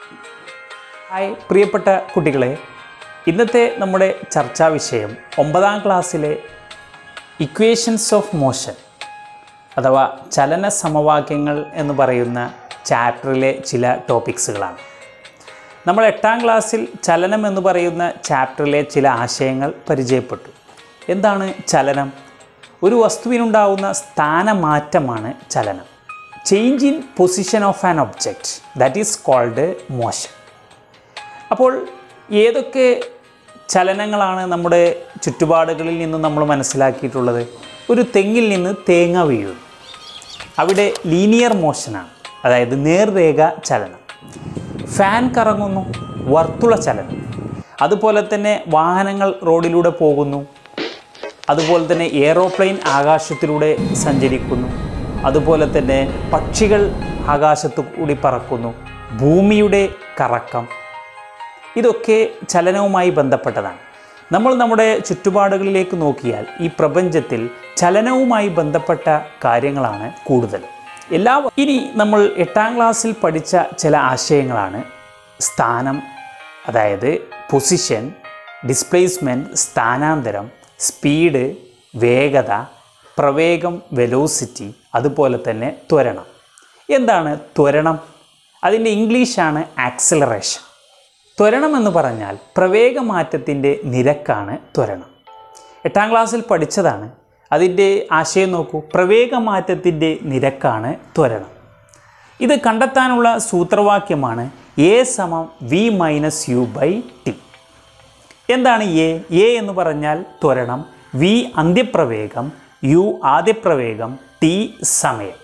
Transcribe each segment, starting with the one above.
hi പ്രിയപ്പെട്ട കുട്ടികളെ ഇന്നത്തെ നമ്മുടെ ചർച്ചാ വിഷയം ഒമ്പതാം ക്ലാസ്സിലെ ഇക്വേഷൻസ് ഓഫ് മോഷൻ അഥവാ ചലന സമവാക്യങ്ങൾ എന്ന് പറയുന്ന ചാപ്റ്ററിലെ ചില ടോപ്പിക്സുകളാണ് നമ്മൾ എട്ടാം ക്ലാസ്സിൽ ചലനം എന്ന് പറയുന്ന ചാപ്റ്ററിലെ ചില ആശയങ്ങൾ പരിചയപ്പെട്ടു എന്താണ് ചലനം ഒരു വസ്തുവിനുണ്ടാവുന്ന സ്ഥാനമാറ്റമാണ് ചലനം change in position of an object that is called motion അപ്പോൾ ഏതൊക്കെ ചലനങ്ങളാണ് നമ്മുടെ ചുറ്റുപാടുകളിൽ നിന്ന് നമ്മൾ മനസ്സിലാക്കിയിട്ടുള്ളത് ഒരു തെങ്ങിൽ നിന്ന് തേങ്ങ വീഴുന്നു അവിടെ ലീനിയർ മോഷനാണ് അതായത് നേർരേഖ ചലനം ഫാൻ കറങ്ങുന്നു വർത്തുള ചലനം അതുപോലെ തന്നെ വാഹനങ്ങൾ റോഡിലൂടെ പോകുന്നു അതുപോലെ തന്നെ എയറോപ്ലെയിൻ ആകാശത്തിലൂടെ സഞ്ചരിക്കുന്നു അതുപോലെ തന്നെ പക്ഷികൾ ആകാശത്തു കൂടി പറക്കുന്നു ഭൂമിയുടെ കറക്കം ഇതൊക്കെ ചലനവുമായി ബന്ധപ്പെട്ടതാണ് നമ്മൾ നമ്മുടെ ചുറ്റുപാടുകളിലേക്ക് നോക്കിയാൽ ഈ പ്രപഞ്ചത്തിൽ ചലനവുമായി ബന്ധപ്പെട്ട കാര്യങ്ങളാണ് കൂടുതൽ എല്ലാ ഇനി നമ്മൾ എട്ടാം ക്ലാസ്സിൽ പഠിച്ച ചില ആശയങ്ങളാണ് സ്ഥാനം അതായത് പൊസിഷൻ ഡിസ്പ്ലേസ്മെൻറ്റ് സ്ഥാനാന്തരം സ്പീഡ് വേഗത പ്രവേഗം വെലോസിറ്റി അതുപോലെ തന്നെ ത്വരണം എന്താണ് ത്വരണം അതിൻ്റെ ഇംഗ്ലീഷാണ് ആക്സിലറേഷൻ ത്വരണം എന്ന് പറഞ്ഞാൽ പ്രവേഗമാറ്റത്തിൻ്റെ നിരക്കാണ് ത്വരണം എട്ടാം ക്ലാസ്സിൽ പഠിച്ചതാണ് അതിൻ്റെ ആശയം നോക്കൂ പ്രവേഗമാറ്റത്തിൻ്റെ നിരക്കാണ് ത്വരണം ഇത് കണ്ടെത്താനുള്ള സൂത്രവാക്യമാണ് എ സമം V minus U by T എന്താണ് എ എ എന്ന് പറഞ്ഞാൽ ത്വരണം വി അന്ത്യപ്രവേഗം യു ആദ്യപ്രവേഗം ടി സമയം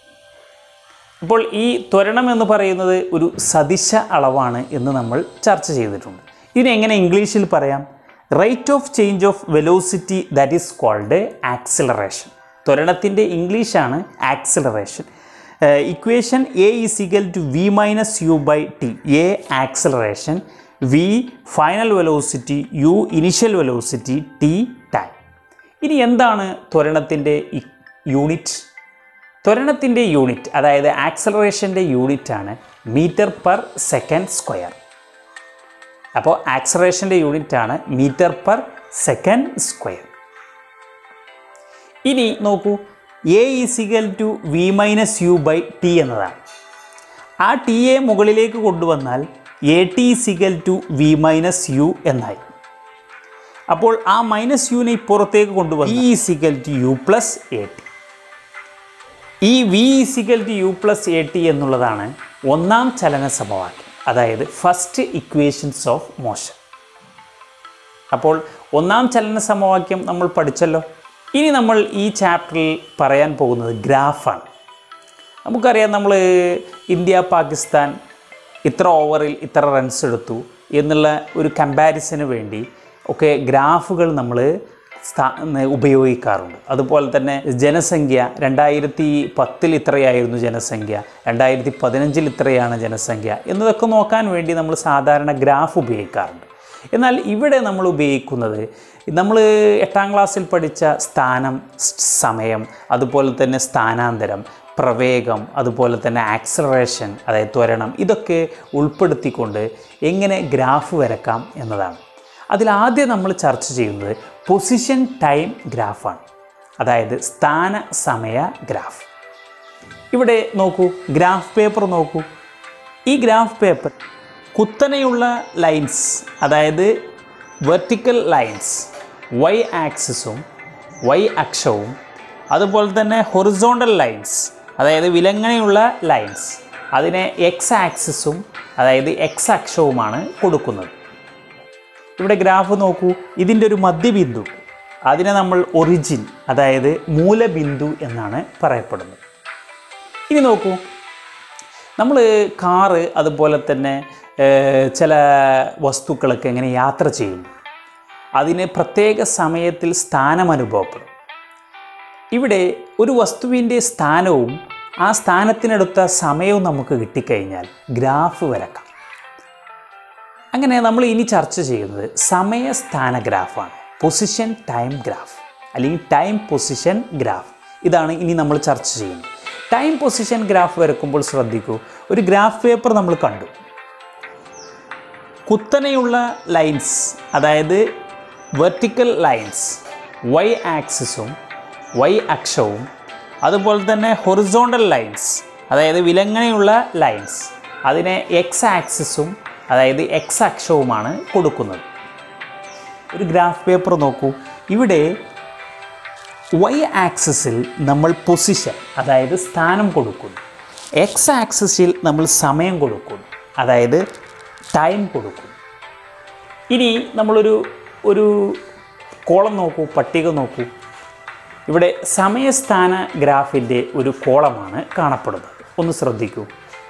അപ്പോൾ ഈ ത്വരണം എന്ന് പറയുന്നത് ഒരു സദിശ അളവാണ് എന്ന് നമ്മൾ ചർച്ച ചെയ്തിട്ടുണ്ട് ഇതിനെങ്ങനെ ഇംഗ്ലീഷിൽ പറയാം rate of change of velocity that is called acceleration ത്വരണത്തിൻ്റെ ഇംഗ്ലീഷാണ് acceleration equation A is equal to V minus U by T A acceleration V final velocity U initial velocity T time ഇനി എന്താണ് ത്വരണത്തിൻ്റെ യൂണിറ്റ് ത്വരണത്തിൻ്റെ യൂണിറ്റ് അതായത് ആക്സലറേഷൻ്റെ യൂണിറ്റാണ് metre per second square അപ്പോൾ ആക്സലറേഷൻ്റെ യൂണിറ്റാണ് metre per second square ഇനി നോക്കൂ A is equal to V minus U by T എന്നതാണ് ആ ടി എ മുകളിലേക്ക് കൊണ്ടുവന്നാൽ A T is equal to V minus U എന്നായി അപ്പോൾ ആ മൈനസ് യുവിനെ പുറത്തേക്ക് കൊണ്ടുവന്നു ഇ is equal to U plus A T ഈ V is equal to U plus A T എന്നുള്ളതാണ് ഒന്നാം ചലന സമവാക്യം അതായത് ഫസ്റ്റ് ഇക്വേഷൻസ് ഓഫ് മോഷൻ അപ്പോൾ ഒന്നാം ചലന സമവാക്യം നമ്മൾ പഠിച്ചല്ലോ ഇനി നമ്മൾ ഈ ചാപ്റ്ററിൽ പറയാൻ പോകുന്നത് ഗ്രാഫാണ് നമുക്കറിയാം നമ്മൾ ഇന്ത്യ പാകിസ്ഥാൻ ഇത്ര ഓവറിൽ ഇത്ര റൺസ് എടുത്തു എന്നുള്ള ഒരു കമ്പാരിസന് വേണ്ടി ഒക്കെ ഗ്രാഫുകൾ നമ്മൾ സ്ഥാ- ഉപയോഗിക്കാറുണ്ട് അതുപോലെ തന്നെ ജനസംഖ്യ രണ്ടായിരത്തി പത്തിൽ ഇത്രയായിരുന്നു ജനസംഖ്യ രണ്ടായിരത്തി പതിനഞ്ചിൽ ഇത്രയാണ് ജനസംഖ്യ എന്നതൊക്കെ നോക്കാൻ വേണ്ടി നമ്മൾ സാധാരണ ഗ്രാഫ് ഉപയോഗിക്കാറുണ്ട് എന്നാൽ ഇവിടെ നമ്മൾ ഉപയോഗിക്കുന്നത് നമ്മൾ എട്ടാം ക്ലാസ്സിൽ പഠിച്ച സ്ഥാനം സ് സമയം അതുപോലെ തന്നെ സ്ഥാനാന്തരം പ്രവേഗം അതുപോലെ തന്നെ ആക്സലറേഷൻ അതായത് ത്വരണം ഇതൊക്കെ ഉൾപ്പെടുത്തിക്കൊണ്ട് എങ്ങനെ ഗ്രാഫ് വരക്കാം എന്നതാണ് അതിലാദ്യം നമ്മൾ ചർച്ച ചെയ്യുന്നത് പൊസിഷൻ ടൈം ഗ്രാഫാണ് അതായത് സ്ഥാന സമയ ഗ്രാഫ് ഇവിടെ നോക്കൂ ഗ്രാഫ് പേപ്പർ നോക്കൂ ഈ ഗ്രാഫ് പേപ്പർ കുത്തനെയുള്ള ലൈൻസ് അതായത് വെർട്ടിക്കൽ ലൈൻസ് വൈ ആക്സിസും വൈ അക്ഷവും അതുപോലെ തന്നെ ഹൊറിസോണ്ടൽ ലൈൻസ് അതായത് വിലങ്ങനെയുള്ള ലൈൻസ് അതിനെ എക്സ് ആക്സിസും അതായത് എക്സ് അക്ഷവുമാണ് കൊടുക്കുന്നത് ഇവിടെ ഗ്രാഫ് നോക്കൂ ഇതിൻ്റെ ഒരു മധ്യബിന്ദു അതിനെ നമ്മൾ ഒറിജിൻ അതായത് മൂലബിന്ദു എന്നാണ് പറയപ്പെടുന്നത് ഇനി നോക്കൂ നമ്മൾ കാറ് അതുപോലെ തന്നെ ഏഹ്, ചില വസ്തുക്കളൊക്കെ എങ്ങനെ യാത്ര ചെയ്യും അതിന് പ്രത്യേക സമയത്തിൽ സ്ഥാനം അനുഭവപ്പെടും ഇവിടെ ഒരു വസ്തുവിൻ്റെ സ്ഥാനവും ആ സ്ഥാനത്തിനടുത്ത സമയവും നമുക്ക് കിട്ടിക്കഴിഞ്ഞാൽ ഗ്രാഫ് വരക്കാം അങ്ങനെ നമ്മൾ ഇനി ചർച്ച ചെയ്യുന്നത് സമയസ്ഥാന ഗ്രാഫാണ് പൊസിഷൻ ടൈം ഗ്രാഫ് അല്ലെങ്കിൽ ടൈം പൊസിഷൻ ഗ്രാഫ് ഇതാണ് ഇനി നമ്മൾ ചർച്ച ചെയ്യുന്നത് ടൈം പൊസിഷൻ ഗ്രാഫ് വരക്കുമ്പോൾ ശ്രദ്ധിക്കൂ ഒരു ഗ്രാഫ് പേപ്പർ നമ്മൾ കണ്ടു കുത്തനെയുള്ള ലൈൻസ് അതായത് വെർട്ടിക്കൽ ലൈൻസ് വൈ ആക്സിസും വൈ അക്ഷവും അതുപോലെ തന്നെ ഹൊറിസോണ്ടൽ ലൈൻസ് അതായത് വിലങ്ങനെയുള്ള ലൈൻസ് അതിനെ എക്സ് ആക്സിസും അതായത് എക്സ് അക്ഷവുമാണ് കൊടുക്കുന്നത് ഒരു ഗ്രാഫ് പേപ്പർ നോക്കൂ ഇവിടെ വൈ ആക്സിസിൽ നമ്മൾ പൊസിഷൻ അതായത് സ്ഥാനം കൊടുക്കുന്നു എക്സ് ആക്സിസിൽ നമ്മൾ സമയം കൊടുക്കുന്നു അതായത് ടൈം കൊടുക്കുന്നു ഇനി നമ്മളൊരു ഒരു കോളം നോക്കൂ പട്ടിക നോക്കൂ ഇവിടെ സമയസ്ഥാന ഗ്രാഫിൻ്റെ ഒരു കോളമാണ് കാണപ്പെടുന്നത് ഒന്ന് ശ്രദ്ധിക്കൂ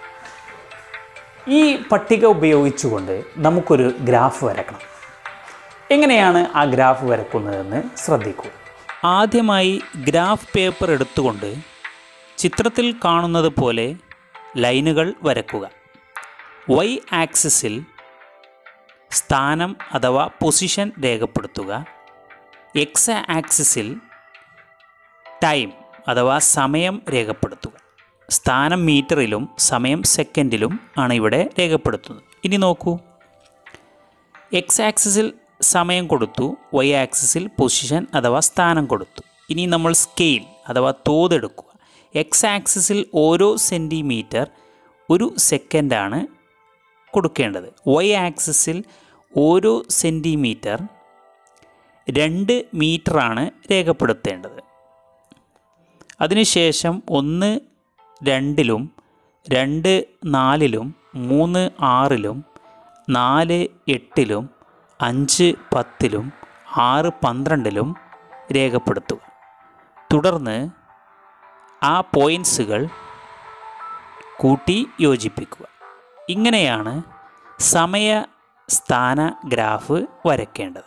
ഈ പട്ടിക ഉപയോഗിച്ചുകൊണ്ട് നമുക്കൊരു ഗ്രാഫ് വരക്കണം എങ്ങനെയാണ് ആ ഗ്രാഫ് വരക്കുന്നതെന്ന് ശ്രദ്ധിക്കൂ ആദ്യമായി ഗ്രാഫ് പേപ്പർ എടുത്തുകൊണ്ട് ചിത്രത്തിൽ കാണുന്നത് പോലെ ലൈനുകൾ വരക്കുക വൈ ആക്സിസിൽ സ്ഥാനം അഥവാ പൊസിഷൻ രേഖപ്പെടുത്തുക എക്സ് ആക്സിസിൽ ടൈം അഥവാ സമയം രേഖപ്പെടുത്തുക സ്ഥാനം മീറ്ററിലും സമയം സെക്കൻഡിലും ആണ് ഇവിടെ രേഖപ്പെടുത്തുന്നത് ഇനി നോക്കൂ എക്സ് ആക്സിസിൽ സമയം കൊടുത്തു വൈ ആക്സിസിൽ പൊസിഷൻ അഥവാ സ്ഥാനം കൊടുത്തു ഇനി നമ്മൾ സ്കെയിൽ അഥവാ തോതെടുക്കുക എക്സ് ആക്സിസിൽ ഓരോ സെൻറ്റിമീറ്റർ ഒരു സെക്കൻഡാണ് കൊടുക്കേണ്ടത് വൈ ആക്സിസിൽ ഓരോ സെൻറ്റിമീറ്റർ രണ്ട് മീറ്ററാണ് രേഖപ്പെടുത്തേണ്ടത് അതിനുശേഷം ഒന്ന് രണ്ടിലും രണ്ട് നാലിലും മൂന്ന് ആറിലും നാല് എട്ടിലും അഞ്ച് പത്തിലും ആറ് പന്ത്രണ്ടിലും രേഖപ്പെടുത്തുക തുടർന്ന് ആ പോയിൻസുകൾ കൂട്ടി യോജിപ്പിക്കുക ഇങ്ങനെയാണ് സമയ സ്ഥാന ഗ്രാഫ് വരയ്ക്കേണ്ടത്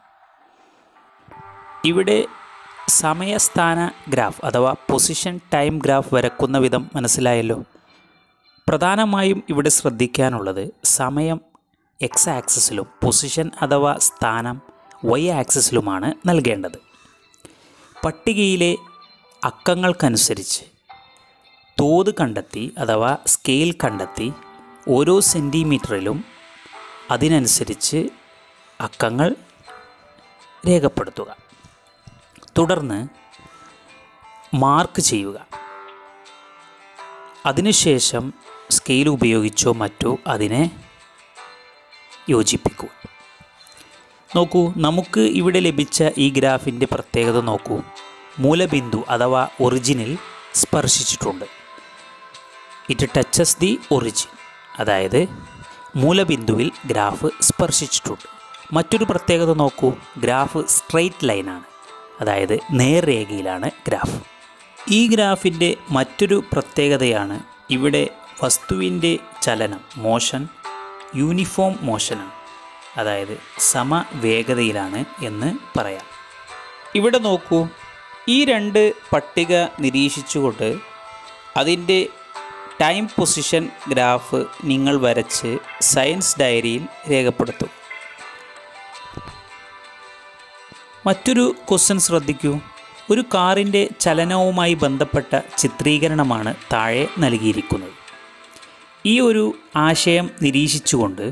ഇവിടെ സമയസ്ഥാന ഗ്രാഫ് അഥവാ പൊസിഷൻ ടൈം ഗ്രാഫ് വരക്കുന്ന വിധം മനസ്സിലായല്ലോ പ്രധാനമായും ഇവിടെ ശ്രദ്ധിക്കാനുള്ളത് സമയം എക്സ് ആക്സിസിലും പൊസിഷൻ അഥവാ സ്ഥാനം വൈ ആക്സിസിലുമാണ് നൽകേണ്ടത് പട്ടികയിലെ അക്കങ്ങൾക്കനുസരിച്ച് തോത് കണ്ടെത്തി അഥവാ സ്കെയിൽ കണ്ടെത്തി ഓരോ സെൻറ്റിമീറ്ററിലും അതിനനുസരിച്ച് അക്കങ്ങൾ രേഖപ്പെടുത്തുക തുടർന്ന് മാർക്ക് ചെയ്യുക അതിനുശേഷം സ്കെയിൽ ഉപയോഗിച്ചോ മറ്റോ അതിനെ യോജിപ്പിക്കുക നോക്കൂ നമുക്ക് ഇവിടെ ലഭിച്ച ഈ ഗ്രാഫിൻ്റെ പ്രത്യേകത നോക്കൂ മൂലബിന്ദു അഥവാ ഒറിജിനിൽ സ്പർശിച്ചിട്ടുണ്ട് ഇറ്റ് ടച്ചസ് ദി ഒറിജിൻ അതായത് മൂലബിന്ദുവിൽ ഗ്രാഫ് സ്പർശിച്ചിട്ടുണ്ട് മറ്റൊരു പ്രത്യേകത നോക്കൂ ഗ്രാഫ് സ്ട്രെയിറ്റ് ലൈനാണ് അതായത് നേർരേഖയിലാണ് ഗ്രാഫ് ഈ ഗ്രാഫിൻ്റെ മറ്റൊരു പ്രത്യേകതയാണ് ഇവിടെ വസ്തുവിൻ്റെ ചലനം മോഷൻ യൂണിഫോം മോഷനാണ് അതായത് സമവേഗതയിലാണ് എന്ന് പറയാം ഇവിടെ നോക്കൂ ഈ രണ്ട് പട്ടിക നിരീക്ഷിച്ചുകൊണ്ട് അതിൻ്റെ ടൈം പൊസിഷൻ ഗ്രാഫ് നിങ്ങൾ വരച്ച് സയൻസ് ഡയറിയിൽ രേഖപ്പെടുത്തും മറ്റൊരു ക്വസ്റ്റ്യൻ ശ്രദ്ധിക്കൂ ഒരു കാറിൻ്റെ ചലനവുമായി ബന്ധപ്പെട്ട ചിത്രീകരണമാണ് താഴെ നൽകിയിരിക്കുന്നത് ഈ ഒരു ആശയം നിരീക്ഷിച്ചുകൊണ്ട്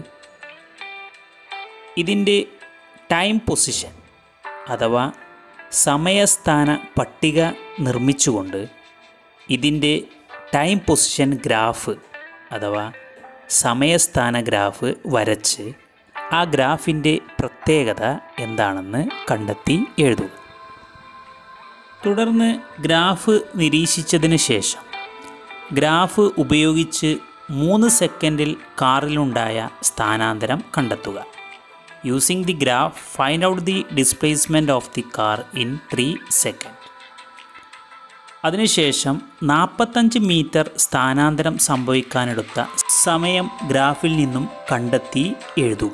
ഇതിൻ്റെ ടൈം പൊസിഷൻ അഥവാ സമയസ്ഥാന പട്ടിക നിർമ്മിച്ചുകൊണ്ട് ഇതിൻ്റെ ടൈം പൊസിഷൻ ഗ്രാഫ് അഥവാ സമയസ്ഥാന ഗ്രാഫ് വരച്ച് ആ ഗ്രാഫിൻ്റെ പ്രത്യേകത എന്താണെന്ന് കണ്ടെത്തി എഴുതുക തുടർന്ന് ഗ്രാഫ് നിരീക്ഷിച്ചതിന് ശേഷം ഗ്രാഫ് ഉപയോഗിച്ച് മൂന്ന് സെക്കൻഡിൽ കാറിലുണ്ടായ സ്ഥാനാന്തരം കണ്ടെത്തുക using the graph find out the displacement of the car in three second അതിനുശേഷം നാൽപ്പത്തഞ്ച് മീറ്റർ സ്ഥാനാന്തരം സംഭവിക്കാനെടുത്ത സമയം ഗ്രാഫിൽ നിന്നും കണ്ടെത്തി എഴുതുക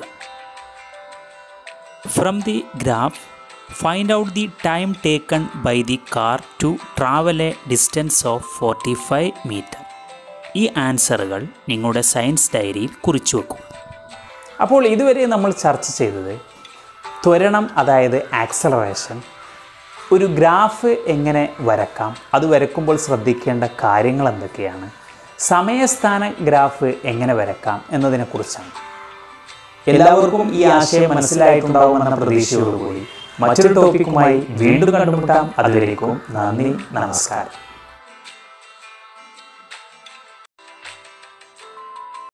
from the graph find out the time taken by the car to travel a distance of forty five metre ഈ ആൻസറുകൾ നിങ്ങളുടെ സയൻസ് ഡയറിയിൽ കുറിച്ചു വെക്കുക അപ്പോൾ ഇതുവരെ നമ്മൾ ചർച്ച ചെയ്തത് ത്വരണം അതായത് ആക്സലറേഷൻ ഒരു ഗ്രാഫ് എങ്ങനെ വരക്കാം അത് വരക്കുമ്പോൾ ശ്രദ്ധിക്കേണ്ട കാര്യങ്ങൾ എന്തൊക്കെയാണ് സമയസ്ഥാന ഗ്രാഫ് എങ്ങനെ വരക്കാം എന്നതിനെക്കുറിച്ചാണ് എല്ലാവർക്കും ഈ ആശയം മനസ്സിലായിട്ടുണ്ടാവുമെന്ന പ്രതീക്ഷയോടുകൂടി മറ്റൊരു ടോപ്പിക്കുമായി വീണ്ടും കണ്ടുമുട്ടാം അതുവരേക്കും നന്ദി നമസ്കാരം